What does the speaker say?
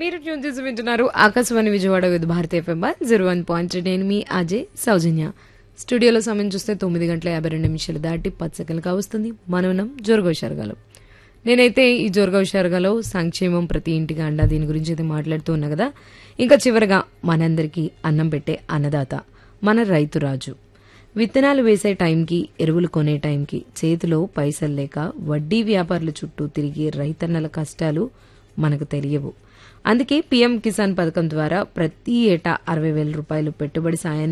మీరు ట్యూన్ చేసి వింటున్నారు Akashvani Vijayawada Vividh Bharati FM zero one point నేను మీ అజయ్ సౌజన్య స్టూడియోలో సమయం చూస్తే తొమ్మిది గంటల యాభై రెండు నిమిషాలు దాటి పది సెకండ్లు కావస్తుంది మనవనం జోరుగో షరగాలో నేనైతే ఈ జోరుగో షరగాలో సంక్షేమం ప్రతి ఇంటికి అండా దీని గురించి అయితే మాట్లాడుతూ ఉన్నా కదా ఇంకా చివరగా మనందరికీ అన్నం పెట్టే అన్నదాత మన రైతు రాజు విత్తనాలు వేసే టైంకి ఎరువులు కొనే టైంకి చేతిలో పైసలు లేక వడ్డీ వ్యాపారుల చుట్టూ తిరిగే రైతన్నల కష్టాలు మనకు తెలియవు అందుకే పీఎం కిసాన్ పథకం ద్వారా ప్రతి ఏటా అరవై వేల రూపాయలు పెట్టుబడి సాయాన్ని